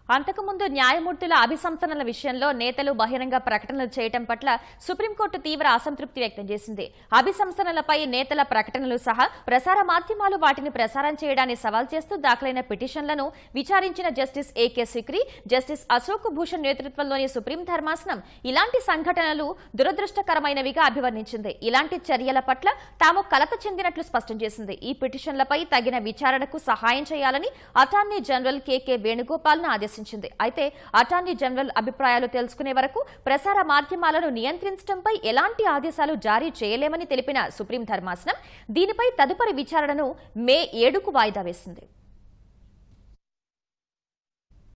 అంతకుముందు న్యాయమూర్తుల అభిశంసనల విషయంలో నేతలు బహిరంగ ప్రకటనలు చేయటం పట్ల సుప్రీంకోర్టు తీవ్ర అసంతృప్తి వ్యక్తం చేసింది అభిశంసనలపై నేతల ప్రకటనలు సహా ప్రసార మాధ్యమాలు వాటిని ప్రసారం చేయడాన్ని సవాల్ చేస్తూ దాఖలైన పిటిషన్లను విచారించిన justice A K Sikri justice Ashok Bhushan నేతృత్వంలోని సుప్రీం ధర్మాసనం ఇలాంటి సంఘటనలు దురదృష్టకరమైనవిగా అభివర్ణించింది ఇలాంటి చర్యల పట్ల తాము కలత చెందినట్లు స్పష్టం చేసింది ఈ పిటిషన్లపై తగిన విచారణకు సహాయం చేయాలని అటార్నీ జనరల్ కెకే వేణుగోపాల్ను ఆదేశించింది అయితే అటార్నీ జనరల్ అభిప్రాయాలు తెలుసుకునే వరకు ప్రసార మాధ్యమాలను నియంత్రించడంపై ఎలాంటి ఆదేశాలు జారీ చేయలేమని తెలిపిన సుప్రీం ధర్మాసనం దీనిపై తదుపరి విచారణను మే ఏడుకు వాయిదా వేసింది